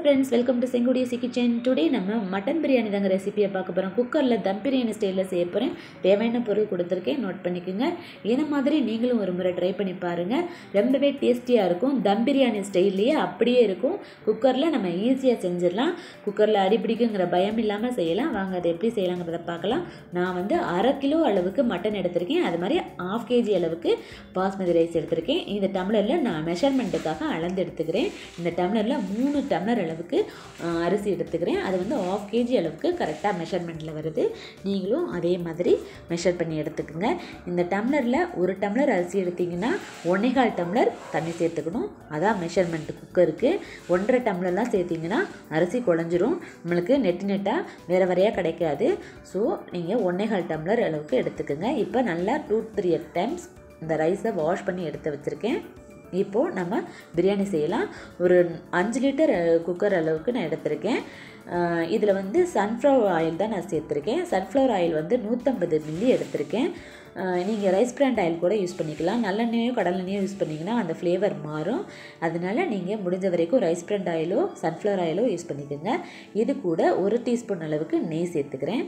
friends welcome to செங்குடியசி kitchen today நம்ம mutton biryani தாங்க ரெசிபியை பார்க்க போகிறோம் குக்கரில் தம் பிரியாணி ஸ்டைலில் செய்ய போகிறேன் தேவையான பொருள் கொடுத்துருக்கேன் நோட் பண்ணிக்கோங்க இதை மாதிரி நீங்களும் ஒரு முறை ட்ரை பண்ணி பாருங்கள் ரொம்பவே டேஸ்டியாக இருக்கும் தம் பிரியாணி ஸ்டைல்லையே அப்படியே இருக்கும் குக்கரில் நம்ம ஈஸியாக செஞ்சிடலாம் குக்கரில் அடிப்பிடிக்குங்கிற பயம் இல்லாமல் செய்யலாம் வாங்க அதை எப்படி செய்யலாங்கிறத பார்க்கலாம் நான் வந்து அரை கிலோ அளவுக்கு மட்டன் எடுத்திருக்கேன் அது மாதிரி ஆஃப் கேஜி அளவுக்கு பாஸ்மதி ரைஸ் எடுத்திருக்கேன் இந்த டம்ளரில் நான் மெஷர்மெண்ட்டுக்காக அளந்து எடுத்துக்கிறேன் இந்த டம்ளரில் மூணு டம்ளர் அளவுக்கு அஹ், அரிசி எடுத்துக்கிறேன் அது வந்து ஆஃப் கேஜி அளவுக்கு கரெக்டாக மெஷர்மெண்ட்டில் வருது நீங்களும் அதே மாதிரி மெஷர் பண்ணி எடுத்துக்கோங்க இந்த டம்ளரில் ஒரு டம்ளர் அரிசி எடுத்திங்கன்னா ஒன்னேகால் டம்ளர் தண்ணி சேர்த்துக்கணும் அதான் மெஷர்மெண்ட் குக்கருக்கு ஒன்றரை டம்ளர்லாம் சேர்த்திங்கன்னா அரிசி குழஞ்சிரும் நம்மளுக்கு நெட்டு நெட்டாக வேறு வரையாக கிடைக்காது ஸோ நீங்கள் ஒன்னேகால் டம்ளர் அளவுக்கு எடுத்துக்கோங்க இப்போ நல்லா டூ த்ரீ டைம்ஸ் இந்த ரைஸை வாஷ் பண்ணி எடுத்து வச்சுருக்கேன் இப்போது நம்ம பிரியாணி செய்யலாம் ஒரு அஞ்சு லிட்டர் குக்கர் அளவுக்கு நான் எடுத்திருக்கேன் இதில் வந்து சன்ஃப்ளவர் ஆயில் தான் நான் சேர்த்துருக்கேன் சன்ஃப்ளவர் ஆயில் வந்து நூற்றம்பது மில்லி எடுத்திருக்கேன் நீங்கள் ரைஸ் பிராண்ட் ஆயில் கூட யூஸ் பண்ணிக்கலாம் நல்லெண்ணெயோ கடலெண்ணெயோ யூஸ் பண்ணிங்கன்னா அந்த ஃப்ளேவர் மாறும் அதனால நீங்கள் முடிஞ்ச வரைக்கும் ரைஸ் பிராண்ட் ஆயிலோ சன்ஃப்ளவர் ஆயிலோ யூஸ் பண்ணிக்கோங்க இது கூட ஒரு டீஸ்பூன் அளவுக்கு நெய் சேர்த்துக்கிறேன்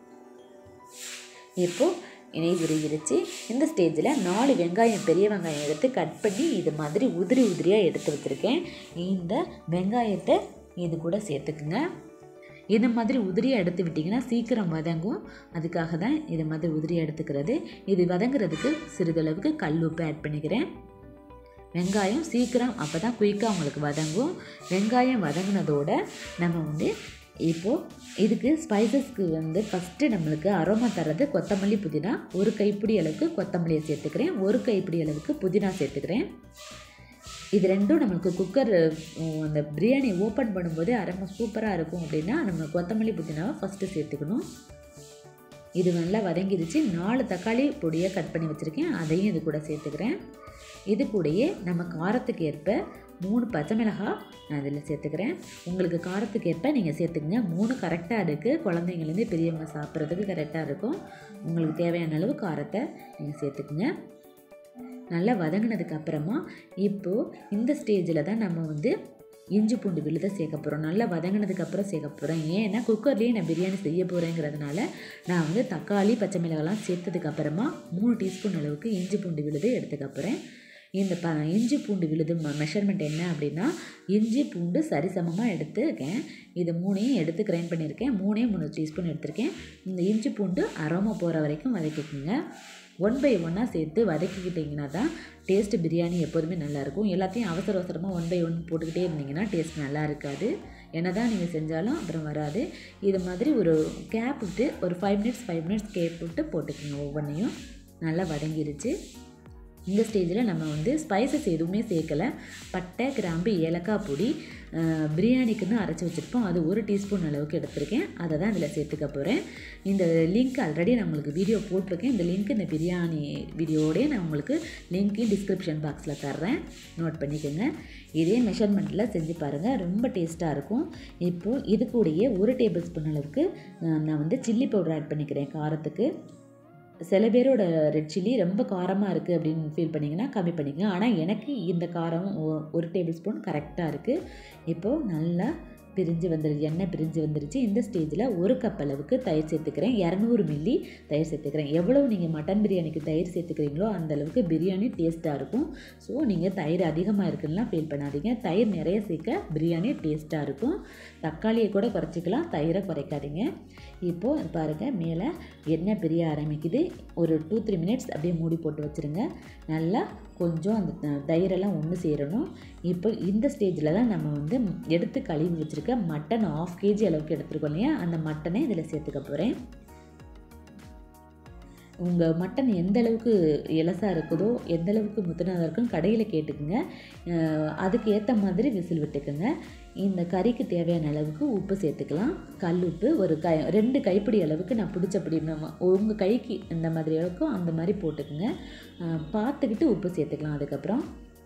இப்போது நெய் உருகிருச்சு இந்த ஸ்டேஜில் நாலு வெங்காயம் பெரிய வெங்காயம் எடுத்து கட் பண்ணி இது மாதிரி உதிரி உதிரியாக எடுத்து வச்சுருக்கேன் இந்த வெங்காயத்தை இது கூட சேர்த்துக்குங்க இது மாதிரி உதிரியாக எடுத்து விட்டிங்கன்னா சீக்கிரம் வதங்கும் அதுக்காக தான் இது மாதிரி உதிரியாக எடுத்துக்கிறது இது வதங்குறதுக்கு சிறிதளவுக்கு கல் உப்பு ஆட் பண்ணிக்கிறேன் வெங்காயம் சீக்கிரம் அப்போ தான் குயிக்காக உங்களுக்கு வதங்கும் வெங்காயம் வதங்கினதோட நம்ம வந்து இப்போது இதுக்கு ஸ்பைசஸ்க்கு வந்து ஃபஸ்ட்டு நம்மளுக்கு அரோமா தர்றது கொத்தமல்லி புதினா ஒரு கைப்பிடி அளவுக்கு கொத்தமல்லியை சேர்த்துக்கிறேன் ஒரு கைப்பிடி அளவுக்கு புதினா சேர்த்துக்கிறேன் இது ரெண்டும் நம்மளுக்கு குக்கர் அந்த பிரியாணி ஓப்பன் பண்ணும்போதே அரோமா சூப்பராக இருக்கும் அப்படின்னா நம்ம கொத்தமல்லி புதினாவை ஃபஸ்ட்டு சேர்த்துக்கணும் இது நல்லா வதங்கிடுச்சு நாலு தக்காளி பொடியை கட் பண்ணி வச்சுருக்கேன் அதையும் இது கூட சேர்த்துக்கிறேன் இது கூடயே நம்ம காரத்துக்கு ஏற்ப மூணு பச்சை மிளகாய் நான் இதில் சேர்த்துக்கிறேன் உங்களுக்கு காரத்துக்கு ஏற்ப நீங்கள் சேர்த்துக்கங்க மூணு கரெக்டாக இருக்குது குழந்தைங்கலேருந்து பெரியவங்க சாப்பிட்றதுக்கு கரெக்டாக இருக்கும் உங்களுக்கு தேவையான அளவு காரத்தை நீங்கள் சேர்த்துக்குங்க நல்லா வதங்கினதுக்கு அப்புறமா இப்போது இந்த ஸ்டேஜில் தான் நம்ம வந்து இஞ்சி பூண்டு விழுத சேர்க்க போகிறோம் நல்லா வதங்கினதுக்கு அப்புறம் சேர்க்க போகிறோம் ஏன்னா குக்கர்லேயே நான் பிரியாணி செய்ய போகிறேங்கிறதுனால நான் வந்து தக்காளி பச்சை மிளகாலாம் சேர்த்ததுக்கு அப்புறமா மூணு டீஸ்பூன் அளவுக்கு இஞ்சி பூண்டு விழுது எடுத்துக்க போகிறேன் இந்த ப இஞ்சி பூண்டு விழுது மெஷர்மெண்ட் என்ன அப்படின்னா இஞ்சி பூண்டு சரிசமமாக எடுத்துருக்கேன் இது மூணையும் எடுத்து கிரைண்ட் பண்ணியிருக்கேன் மூணே மூணு டீஸ்பூன் எடுத்திருக்கேன் இந்த இஞ்சி பூண்டு அரோமா போகிற வரைக்கும் வதக்கிக்கோங்க ஒன் பை ஒன்னாக சேர்த்து வதக்கிக்கிட்டிங்கன்னா தான் டேஸ்ட்டு பிரியாணி எப்போதுமே நல்லாயிருக்கும் எல்லாத்தையும் அவசர அவசரமாக ஒன் பை ஒன் போட்டுக்கிட்டே இருந்தீங்கன்னா டேஸ்ட் நல்லா இருக்காது என்ன தான் நீங்கள் செஞ்சாலும் அப்புறம் வராது இது மாதிரி ஒரு கேப் விட்டு ஒரு five minutes five minutes gap விட்டு போட்டுக்கோங்க ஒவ்வொன்றையும் நல்லா வதங்கிருச்சு இந்த ஸ்டேஜில் நம்ம வந்து ஸ்பைசஸ் எதுவுமே சேர்க்கலை பட்டை கிராம்பு ஏலக்காய் பொடி அஹ், பிரியாணிக்குன்னு அரைச்சி வச்சுருப்போம் அது ஒரு டீஸ்பூன் அளவுக்கு எடுத்திருக்கேன் அதை தான் இதில் சேர்த்துக்க போகிறேன் இந்த லிங்க் ஆல்ரெடி நான் உங்களுக்கு வீடியோ போட்டிருக்கேன் இந்த லிங்க் இந்த பிரியாணி வீடியோடய நான் உங்களுக்கு லிங்க்கையும் டிஸ்கிரிப்ஷன் பாக்ஸில் தர்றேன் நோட் பண்ணிக்கோங்க இதே மெஷர்மெண்ட்டில் செஞ்சு பாருங்கள் ரொம்ப டேஸ்ட்டாக இருக்கும் இப்போது இது கூடயே ஒரு டேபிள் ஸ்பூன் அளவுக்கு அஹ், நான் வந்து சில்லி பவுடர் ஆட் பண்ணிக்கிறேன் காரத்துக்கு சில பேரோட ரெட் சில்லி ரொம்ப காரமாக இருக்குது அப்படின்னு ஃபீல் பண்ணிங்கன்னா கம்மி பண்ணிக்கங்க ஆனால் எனக்கு இந்த காரம் ஒ- ஒரு டேபிள் ஸ்பூன் கரெக்டாக இருக்குது இப்போது நல்லா பிரிஞ்சு வந்துருச்சு எண்ணெய் பிரிஞ்சு வந்துருச்சு இந்த ஸ்டேஜில் ஒரு கப் அளவுக்கு தயிர் சேர்த்துக்கிறேன் இரநூறு மில்லி தயிர் சேர்த்துக்கிறேன் எவ்வளவு நீங்கள் மட்டன் பிரியாணிக்கு தயிர் சேர்த்துக்கிறீங்களோ அந்த அளவுக்கு பிரியாணி டேஸ்ட்டாக இருக்கும் ஸோ நீங்கள் தயிர் அதிகமாக இருக்குன்னா ஃபீல் பண்ணாதீங்க தயிர் நிறைய சேர்க்க பிரியாணி டேஸ்ட்டாக இருக்கும் தக்காளியை கூட குறைச்சிக்கலாம் தயிரை குறைக்காதீங்க இப்போது பாருங்கள் மேலே எண்ணெய் பிரிய ஆரம்பிக்குது ஒரு டூ த்ரீ மினிட்ஸ் அப்படியே மூடி போட்டு வச்சுருங்க நல்லா கொஞ்சம் அந்த த- தயிரெல்லாம் ஒன்று சேரணும் இப்போ இந்த ஸ்டேஜில் தான் நம்ம வந்து எடுத்து கழுவி வச்சுருக்க மட்டன் ஆஃப் கேஜி அளவுக்கு எடுத்துருக்கோம் இல்லையா அந்த மட்டனை இதில் சேர்த்துக்க போகிறேன் உங்கள் மட்டன் எந்த அளவுக்கு இலசாக இருக்குதோ எந்த அளவுக்கு முத்தினதாக இருக்குன்னு கடையில் கேட்டுக்குங்க அஹ் அதுக்கு ஏற்ற மாதிரி விசில் விட்டுக்குங்க இந்த கறிக்கு தேவையான அளவுக்கு உப்பு சேர்த்துக்கலாம் கல் உப்பு ஒரு கை ரெண்டு கைப்பிடி அளவுக்கு நான் பிடிச்சப்படி உங்கள் கைக்கு இந்த மாதிரி அளவுக்கு அந்த மாதிரி போட்டுக்குங்க அஹ் பார்த்துக்கிட்டு உப்பு சேர்த்துக்கலாம் அதுக்கப்புறம்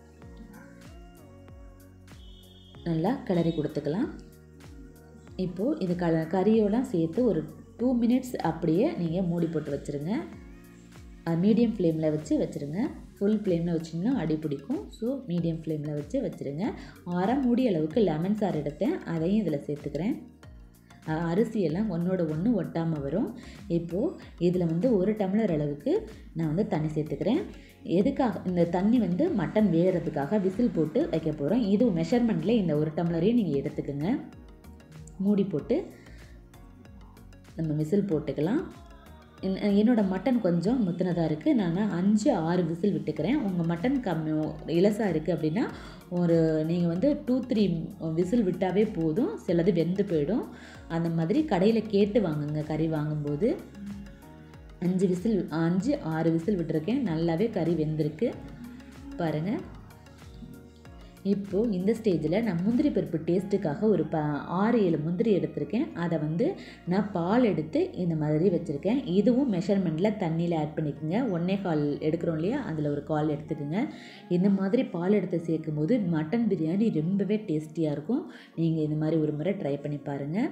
நல்லா கிளறி கொடுத்துக்கலாம் இப்போது இது க கறியோலாம் சேர்த்து ஒரு டூ மினிட்ஸ் அப்படியே நீங்கள் மூடி போட்டு வச்சுருங்க மீடியம் ஃப்ளேமில் வச்சு வச்சுருங்க ஃபுல் ஃப்ளேமில் வச்சிங்கன்னா அடி பிடிக்கும் ஸோ மீடியம் ஃப்ளேமில் வச்சு வச்சுருங்க அரை மூடி அளவுக்கு லெமன் சாறு எடுத்தேன் அதையும் இதில் சேர்த்துக்கிறேன் அ- அரிசியெல்லாம் ஒன்றோட ஒன்று ஒட்டாமல் வரும் இப்போது இதில் வந்து ஒரு டம்ளர் அளவுக்கு நான் வந்து தண்ணி சேர்த்துக்கிறேன் எதுக்காக இந்த தண்ணி வந்து மட்டன் வேகிறதுக்காக விசில் போட்டு வைக்க போகிறோம் இது மெஷர்மெண்ட்டில் இந்த ஒரு டம்ளரையும் நீங்கள் எடுத்துக்கோங்க மூடி போட்டு நம்ம விசில் போட்டுக்கலாம் என்- என்னோட மட்டன் கொஞ்சம் முத்தினதாக இருக்குது நான் அஞ்சு ஆறு விசில் விட்டுக்கிறேன் உங்கள் மட்டன் கம்மி இலசாக இருக்குது அப்படின்னா ஒரு நீங்கள் வந்து டூ த்ரீ விசில் விட்டாவே போதும் சிலது வெந்து போயிடும் அந்த மாதிரி கடையில் கேட்டு வாங்குங்க கறி வாங்கும்போது அஞ்சு விசில் அஞ்சு ஆறு விசில் விட்டுருக்கேன் நல்லாவே கறி வெந்திருக்கு பாருங்கள் இப்போது இந்த ஸ்டேஜில் நான் முந்திரி பருப்பு டேஸ்ட்டுக்காக ஒரு ப ஆறு ஏழு முந்திரி எடுத்திருக்கேன் அதை வந்து நான் பால் எடுத்து இந்த மாதிரி வச்சுருக்கேன் இதுவும் மெஷர்மெண்ட்டில் தண்ணியில் ஆட் பண்ணிக்கோங்க ஒன்றே கால் எடுக்கிறோம் இல்லையா அதில் ஒரு கால் எடுத்துக்கோங்க இந்த மாதிரி பால் எடுத்து சேர்க்கும் போது மட்டன் பிரியாணி ரொம்பவே டேஸ்டியாக இருக்கும் நீங்கள் இந்த மாதிரி ஒரு முறை ட்ரை பண்ணி பாருங்கள்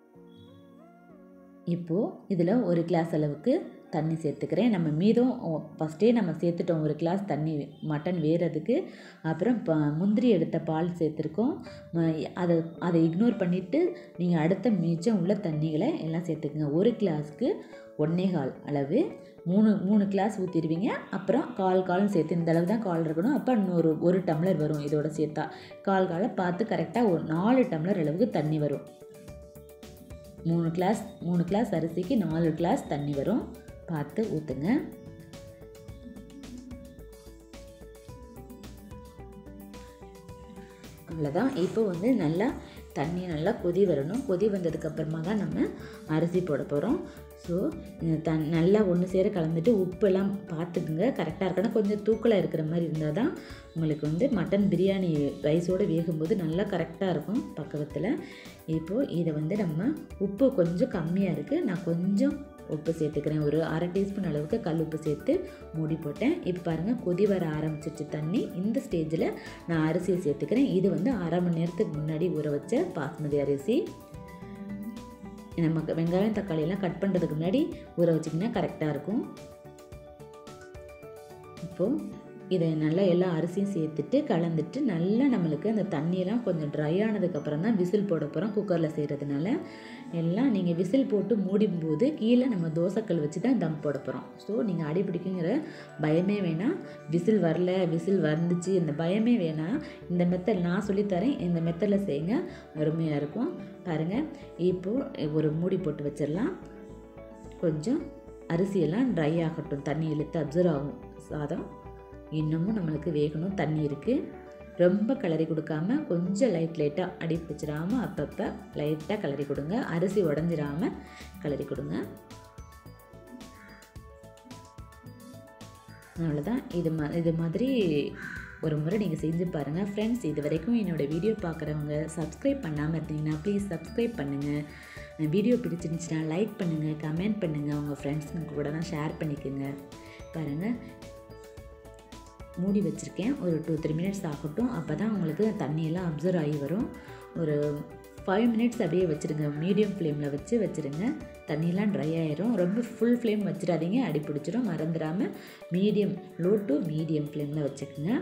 இப்போது இதில் ஒரு கிளாஸ் அளவுக்கு தண்ணி சேர்த்துக்கிறேன் நம்ம மீதம் ஃபஸ்ட்டே நம்ம சேர்த்துட்டோம் ஒரு கிளாஸ் தண்ணி மட்டன் வேறதுக்கு அப்புறம் ப முந்திரி எடுத்த பால் சேர்த்துருக்கோம் ம- அதை அதை இக்னோர் பண்ணிவிட்டு நீங்கள் அடுத்த மிச்சம் உள்ள தண்ணிகளை எல்லாம் சேர்த்துக்குங்க ஒரு கிளாஸ்க்கு ஒன்றே கால் அளவு மூணு மூணு கிளாஸ் ஊற்றிடுவீங்க அப்புறம் கால் கால்னு சேர்த்து இந்த அளவு தான் கால் இருக்கணும் அப்போ இன்னொரு ஒரு டம்ளர் வரும் இதோட சேர்த்தா கால் காலை பார்த்து கரெக்டாக ஒரு நாலு டம்ளர் அளவுக்கு தண்ணி வரும் மூணு கிளாஸ் மூணு கிளாஸ் அரிசிக்கு நாலு கிளாஸ் தண்ணி வரும் பார்த்து ஊற்றுங்க அவ்வளோதான் இப்போ வந்து நல்லா தண்ணி நல்லா கொதி வரணும் கொதி வந்ததுக்கப்புறமா தான் நம்ம அரிசி போட போகிறோம் ஸோ தன் நல்லா ஒன்று சேர கலந்துட்டு உப்பெல்லாம் பார்த்துக்குங்க கரெக்டாக இருக்கணும் கொஞ்சம் தூக்கலாக இருக்கிற மாதிரி இருந்தால் தான் உங்களுக்கு வந்து மட்டன் பிரியாணி ரைஸோடு வேகும்போது நல்லா கரெக்டாக இருக்கும் பக்குவத்தில் இப்போது இதை வந்து நம்ம உப்பு கொஞ்சம் கம்மியாக இருக்குது நான் கொஞ்சம் உப்பு சேர்த்துக்கிறேன் ஒரு அரை டீஸ்பூன் அளவுக்கு கல் உப்பு சேர்த்து மூடி போட்டேன் இப்போ பாருங்கள் கொதி வர ஆரம்பிச்சிருச்சு தண்ணி இந்த ஸ்டேஜில் நான் அரிசியை சேர்த்துக்கிறேன் இது வந்து அரை மணி நேரத்துக்கு முன்னாடி ஊற வச்ச பாஸ்மதி அரிசி நமக்கு வெங்காயம் தக்காளி எல்லாம் கட் பண்ணுறதுக்கு முன்னாடி ஊற வச்சிங்கன்னா கரெக்டாக இருக்கும் இப்போது இதை நல்லா எல்லா அரிசியும் சேர்த்துட்டு கலந்துட்டு நல்லா நம்மளுக்கு அந்த தண்ணியெல்லாம் கொஞ்சம் ட்ரை ஆனதுக்கப்புறம் தான் விசில் போட போகிறோம் குக்கரில் செய்கிறதுனால எல்லாம் நீங்கள் விசில் போட்டு மூடிம்போது கீழே நம்ம தோசைக்கல் வச்சு தான் தம் போட போகிறோம் ஸோ நீங்கள் அடி பிடிக்குங்கிற பயமே வேணாம் விசில் வரல விசில் வந்துச்சு இந்த பயமே வேணாம் இந்த மெத்தட் நான் சொல்லித்தரேன் இந்த மெத்தடில் செய்யுங்க அருமையாக இருக்கும் பாருங்கள் இப்போது ஒரு மூடி போட்டு வச்சிடலாம் கொஞ்சம் அரிசியெல்லாம் ட்ரை ஆகட்டும் தண்ணி இழுத்து அப்சர்வ் ஆகும் சாதம் இன்னமும் நம்மளுக்கு வேகணும் தண்ணி இருக்குது ரொம்ப கிளறி கொடுக்காம கொஞ்சம் லைட் லைட்டாக அடி பிடிச்சிடாம அப்பப்போ லைட்டாக கிளறி கொடுங்க அரிசி உடஞ்சிராம கிளறி கொடுங்க அவ்வளோதான் இது மா இது மாதிரி ஒரு முறை நீங்கள் செஞ்சு பாருங்கள் ஃப்ரெண்ட்ஸ் இது வரைக்கும் என்னோடய வீடியோ பார்க்குறவங்க சப்ஸ்கிரைப் பண்ணாமல் இருந்தீங்கன்னா ப்ளீஸ் சப்ஸ்கிரைப் பண்ணுங்கள் வீடியோ பிடிச்சிருந்துச்சுன்னா லைக் பண்ணுங்கள் கமெண்ட் பண்ணுங்கள் உங்கள் ஃப்ரெண்ட்ஸுங்க கூட தான் ஷேர் பண்ணிக்கோங்க பாருங்கள் மூடி வச்சுருக்கேன் ஒரு டூ த்ரீ மினிட்ஸ் ஆகட்டும் அப்போ தான் உங்களுக்கு தண்ணியெல்லாம் அப்சர்வ் ஆகி வரும் ஒரு ஃபைவ் மினிட்ஸ் அப்படியே வச்சுருங்க மீடியம் ஃப்ளேமில் வச்சு வச்சுருங்க தண்ணியெல்லாம் ட்ரை ஆயிரும் ரொம்ப ஃபுல் ஃப்ளேம் வச்சிடாதீங்க அடி பிடிச்சிரும் மறந்துடாமல் மீடியம் லோ டு மீடியம் ஃப்ளேமில் வச்சுக்கோங்க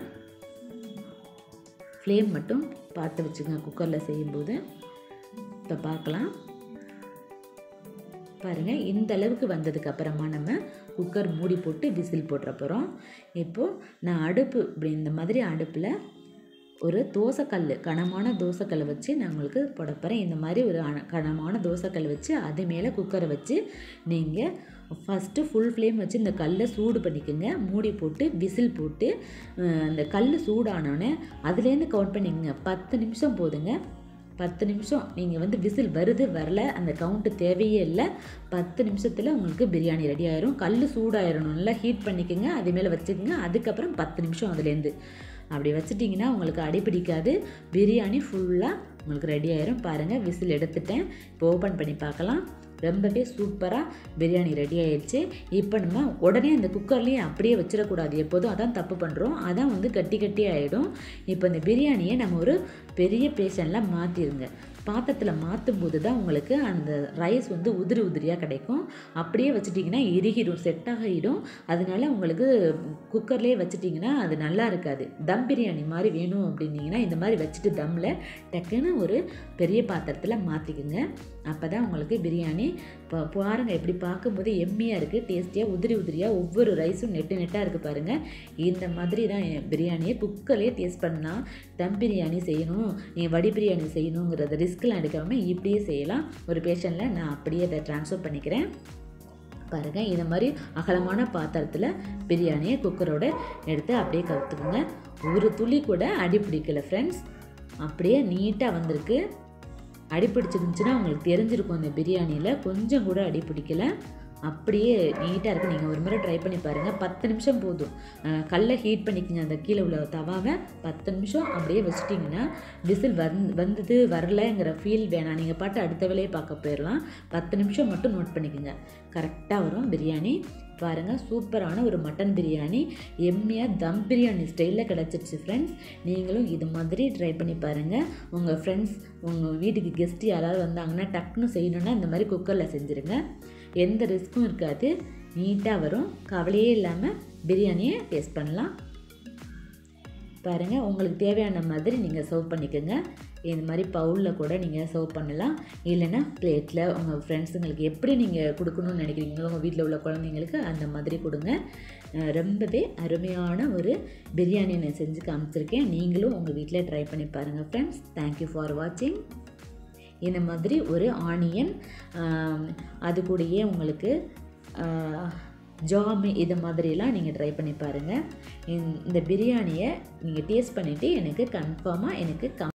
ஃப்ளேம் மட்டும் பார்த்து வச்சுக்கோங்க குக்கரில் செய்யும்போது இப்போ பார்க்கலாம் பாருங்கள் இந்த அளவுக்கு வந்ததுக்கு அப்புறமா நம்ம குக்கர் மூடி போட்டு விசில் போட்டுற போகிறோம் இப்போது நான் அடுப்பு இப்படி இந்த மாதிரி அடுப்பில் ஒரு தோசைக்கல் கனமான தோசைக்கல்லை வச்சு நான் உங்களுக்கு போட போகிறேன் இந்த மாதிரி ஒரு அன- கனமான தோசைக்கல் வச்சு அது மேலே குக்கரை வச்சு நீங்கள் ஃபஸ்ட்டு ஃபுல் ஃப்ளேம் வச்சு இந்த கல்லை சூடு பண்ணிக்கோங்க மூடி போட்டு விசில் போட்டு அஹ், அந்த கல் சூடானோடனே அதுலேருந்து கவுண்ட் பண்ணிக்கோங்க பத்து நிமிஷம் போதுங்க பத்து நிமிஷம் நீங்கள் வந்து விசில் வருது வரல அந்த கவுண்ட்டு தேவையே இல்லை பத்து நிமிஷத்தில் உங்களுக்கு பிரியாணி ரெடி ஆயிரும் கல் சூடாயிரணும் நல்லா ஹீட் பண்ணிக்கோங்க அது மேலே வச்சுக்கோங்க அதுக்கப்புறம் பத்து நிமிஷம் அதுலேருந்து அப்படி வச்சிட்டிங்கன்னா உங்களுக்கு அடி பிடிக்காது பிரியாணி ஃபுல்லாக உங்களுக்கு ரெடி ஆயிரும் பாருங்கள் விசில் எடுத்துட்டேன் இப்போ ஓப்பன் பண்ணி பார்க்கலாம் ரொம்பவே சூப்பராக பிரியாணி ரெடி ஆயிடுச்சு இப்போ நம்ம உடனே அந்த குக்கர்லேயே அப்படியே வச்சிடக்கூடாது எப்போதும் அதான் தப்பு பண்ணுறோம் அதான் வந்து கட்டி கட்டி ஆகிடும் இப்போ இந்த பிரியாணியை நம்ம ஒரு பெரிய பேஷனில் மாற்றிடுங்க பாத்திரத்தில் மாற்றும் போது தான் உங்களுக்கு அந்த ரைஸ் வந்து உதிரி உதிரியாக கிடைக்கும் அப்படியே வச்சிட்டிங்கன்னா இறுகிடும் செட் ஆகிடும் அதனால உங்களுக்கு குக்கர்லேயே வச்சிட்டிங்கன்னா அது நல்லா இருக்காது தம் பிரியாணி மாதிரி வேணும் அப்படின்னீங்கன்னா இந்த மாதிரி வச்சுட்டு தம்மில் டக்குன்னு ஒரு பெரிய பாத்திரத்தில் மாற்றிக்குங்க அப்போ தான் உங்களுக்கு பிரியாணி இப்போ பாருங்கள் எப்படி பார்க்கும்போது எம்மியாக இருக்குது டேஸ்டியாக உதிரி உதிரியாக ஒவ்வொரு ரைஸும் நெட்டு நெட்டாக இருக்குது பாருங்கள் இந்த மாதிரி தான் என் பிரியாணியை குக்கர்லேயே டேஸ்ட் பண்ணால் தம் பிரியாணி செய்யணும் நீ வடி பிரியாணி செய்யணுங்கிறத ரிஸ்க்லாம் எடுக்காமல் இப்படியே செய்யலாம் ஒரு பேஷனில் நான் அப்படியே அதை ட்ரான்ஸ்ஃபர் பண்ணிக்கிறேன் பாருங்கள் இந்த மாதிரி அகலமான பாத்திரத்தில் பிரியாணியை குக்கரோட எடுத்து அப்படியே கற்றுக்குங்க ஒரு துளி கூட அடி பிடிக்கல ஃப்ரெண்ட்ஸ் அப்படியே நீட்டாக வந்திருக்கு அடி பிடிச்சிருந்துச்சுன்னா உங்களுக்கு தெரிஞ்சிருக்கும் இந்த பிரியாணியில் கொஞ்சம் கூட அடி பிடிக்கல அப்படியே நீட்டாக இருக்குது நீங்கள் ஒரு முறை ட்ரை பண்ணி பாருங்கள் பத்து நிமிஷம் போதும் அஹ் கல்லை ஹீட் பண்ணிக்கங்க அந்த கீழே உள்ள தவாவை பத்து நிமிஷம் அப்படியே வச்சிட்டிங்கன்னா விசில் வந் வந்தது வரலங்கிற ஃபீல் வேணாம் நீங்கள் பாட்டு அடுத்த வேலையை பார்க்க போயிடலாம் பத்து நிமிஷம் மட்டும் நோட் பண்ணிக்கோங்க கரெக்டாக வரும் பிரியாணி பாருங்கள் சூப்பரான ஒரு மட்டன் பிரியாணி எம்மியாக தம் பிரியாணி ஸ்டைலில் கிடச்சிருச்சு ஃப்ரெண்ட்ஸ் நீங்களும் இது மாதிரி ட்ரை பண்ணி பாருங்கள் உங்கள் ஃப்ரெண்ட்ஸ் உங்கள் வீட்டுக்கு கெஸ்ட் யாராவது வந்தாங்கன்னா டக்குன்னு செய்யணுன்னா இந்த மாதிரி குக்கரில் செஞ்சுருங்க எந்த ரிஸ்க்கும் இருக்காது நீட்டாக வரும் கவலையே இல்லாமல் பிரியாணியை டேஸ்ட் பண்ணலாம் பாருங்கள் உங்களுக்கு தேவையான மாதிரி நீங்கள் சர்வ் பண்ணிக்கோங்க இந்த மாதிரி பவுலில் கூட நீங்கள் சர்வ் பண்ணலாம் இல்லைன்னா பிளேட்டில் உங்கள் ஃப்ரெண்ட்ஸுங்களுக்கு எப்படி நீங்கள் கொடுக்கணும்னு நினைக்கிறீங்களோ உங்கள் வீட்டில் உள்ள குழந்தைங்களுக்கு அந்த மாதிரி கொடுங்க அஹ் ரொம்பவே அருமையான ஒரு பிரியாணி நான் செஞ்சு காமிச்சிருக்கேன் நீங்களும் உங்கள் வீட்டில் ட்ரை பண்ணி பாருங்கள் ஃப்ரெண்ட்ஸ் தேங்க்யூ ஃபார் வாட்சிங் இந்த மாதிரி ஒரு ஆனியன் அது கூடயே உங்களுக்கு ஜாமு இது மாதிரிலாம் நீங்கள் ட்ரை பண்ணி பாருங்கள் இந்த பிரியாணியை நீங்கள் டேஸ்ட் பண்ணிவிட்டு எனக்கு கன்ஃபார்மாக எனக்கு கம்